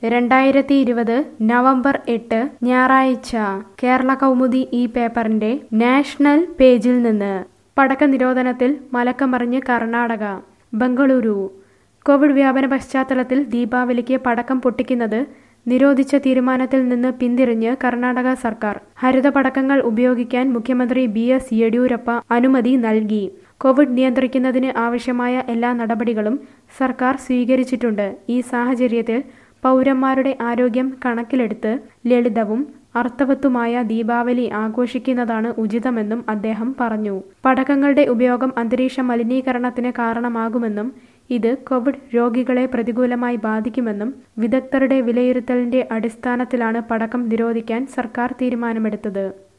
രണ്ടായിരത്തി ഇരുപത് നവംബർ എട്ട് ഞായറാഴ്ച കേരള കൗമുദി ഈ പേപ്പറിന്റെ നാഷണൽ പേജിൽ നിന്ന് പടക്ക നിരോധനത്തിൽ മലക്കമറിഞ്ഞ് കർണാടക ബംഗളൂരു കോവിഡ് വ്യാപന പശ്ചാത്തലത്തിൽ ദീപാവലിക്ക് പടക്കം പൊട്ടിക്കുന്നത് നിരോധിച്ച തീരുമാനത്തിൽ നിന്ന് പിന്തിരിഞ്ഞ് കർണാടക സർക്കാർ ഹരിത പടക്കങ്ങൾ ഉപയോഗിക്കാൻ മുഖ്യമന്ത്രി ബി എസ് യെഡ്യൂരപ്പ അനുമതി നൽകി കോവിഡ് നിയന്ത്രിക്കുന്നതിന് ആവശ്യമായ എല്ലാ നടപടികളും സർക്കാർ സ്വീകരിച്ചിട്ടുണ്ട് ഈ സാഹചര്യത്തിൽ പൗരന്മാരുടെ ആരോഗ്യം കണക്കിലെടുത്ത് ലളിതവും അർത്ഥവത്തുമായ ദീപാവലി ആഘോഷിക്കുന്നതാണ് ഉചിതമെന്നും അദ്ദേഹം പറഞ്ഞു പടക്കങ്ങളുടെ ഉപയോഗം അന്തരീക്ഷ മലിനീകരണത്തിന് കാരണമാകുമെന്നും ഇത് കോവിഡ് രോഗികളെ പ്രതികൂലമായി ബാധിക്കുമെന്നും വിദഗ്ധരുടെ വിലയിരുത്തലിന്റെ അടിസ്ഥാനത്തിലാണ് പടക്കം നിരോധിക്കാൻ സർക്കാർ തീരുമാനമെടുത്തത്